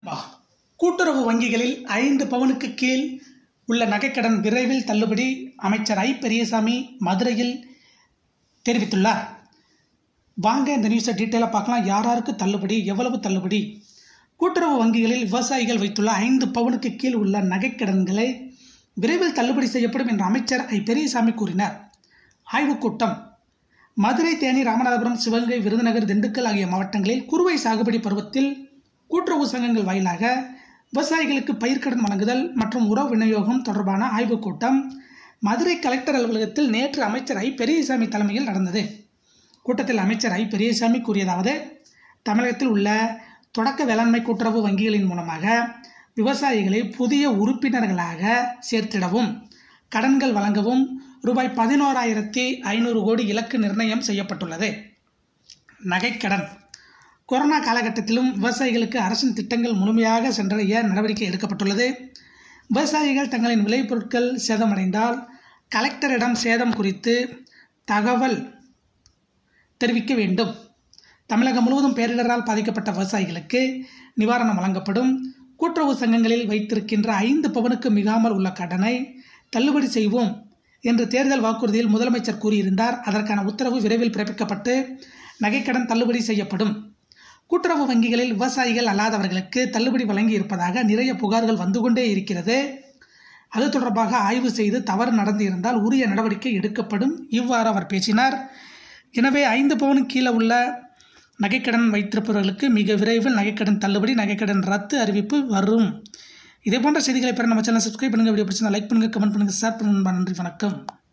வா. கூட்டுறவு வங்கிகளில் ஐந்து பவுனுக்கு கீழ் உள்ள நகைக்கடன் விரைவில் தள்ளுபடி அமைச்சர் ஐ பெரியசாமி மதுரையில் தெரிவித்துள்ளார் வாங்க இந்த நியூஸை டீட்டெயிலாக பார்க்கலாம் யார் யாருக்கு தள்ளுபடி எவ்வளவு தள்ளுபடி கூட்டுறவு வங்கிகளில் விவசாயிகள் வைத்துள்ள ஐந்து பவுனுக்கு கீழ் உள்ள நகைக்கடன்களை விரைவில் தள்ளுபடி செய்யப்படும் என்று அமைச்சர் ஐ பெரியசாமி கூறினார் ஆய்வுக் கூட்டம் மதுரை தேனி ராமநாதபுரம் சிவகங்கை விருதுநகர் திண்டுக்கல் ஆகிய மாவட்டங்களில் குறுவை சாகுபடி பருவத்தில் கூட்டுறவு சங்கங்கள் வாயிலாக விவசாயிகளுக்கு பயிர்க்கடன் வழங்குதல் மற்றும் உர விநியோகம் தொடர்பான ஆய்வுக் கூட்டம் மதுரை கலெக்டர் அலுவலகத்தில் நேற்று அமைச்சர் ஐ பெரியசாமி தலைமையில் நடந்தது கூட்டத்தில் அமைச்சர் ஐ பெரியசாமி கூறியதாவது தமிழகத்தில் உள்ள தொடக்க வேளாண்மை கூட்டுறவு வங்கிகளின் மூலமாக விவசாயிகளை புதிய உறுப்பினர்களாக சேர்த்திடவும் கடன்கள் வழங்கவும் ரூபாய் பதினோராயிரத்தி ஐநூறு கோடி இலக்கு நிர்ணயம் செய்யப்பட்டுள்ளது நகைக்கடன் கொரோனா காலகட்டத்திலும் விவசாயிகளுக்கு அரசின் திட்டங்கள் முழுமையாக சென்றடைய நடவடிக்கை எடுக்கப்பட்டுள்ளது விவசாயிகள் தங்களின் விளைபொருட்கள் சேதமடைந்தால் கலெக்டரிடம் சேதம் குறித்து தகவல் தெரிவிக்க வேண்டும் தமிழகம் முழுவதும் பேரிடரால் பாதிக்கப்பட்ட விவசாயிகளுக்கு நிவாரணம் வழங்கப்படும் கூட்டுறவு சங்கங்களில் வைத்திருக்கின்ற ஐந்து பவனுக்கு மிகாமல் உள்ள கடனை தள்ளுபடி செய்வோம் என்று தேர்தல் வாக்குறுதியில் முதலமைச்சர் கூறியிருந்தார் அதற்கான உத்தரவு விரைவில் பிறப்பிக்கப்பட்டு நகைக்கடன் தள்ளுபடி செய்யப்படும் கூட்டுறவு வங்கிகளில் விவசாயிகள் அல்லாதவர்களுக்கு தள்ளுபடி வழங்கி இருப்பதாக நிறைய புகார்கள் வந்து கொண்டே இருக்கிறது அது தொடர்பாக ஆய்வு செய்து தவறு நடந்திருந்தால் உரிய நடவடிக்கை எடுக்கப்படும் இவ்வாறு அவர் பேசினார் எனவே ஐந்து பவுனுக்கு கீழே உள்ள நகைக்கடன் வைத்திருப்பவர்களுக்கு மிக விரைவில் நகைக்கடன் தள்ளுபடி நகைக்கடன் ரத்து அறிவிப்பு வரும் இதே போன்ற செய்திகளை பெற நம்ம சேனல் சப்ஸ்கிரைப் பண்ணுங்கள் வீடியோ பிடிச்சிருந்தா லைக் பண்ணுங்கள் கமெண்ட் பண்ணுங்கள் ஷேர் பண்ணுங்கள் நன்றி வணக்கம்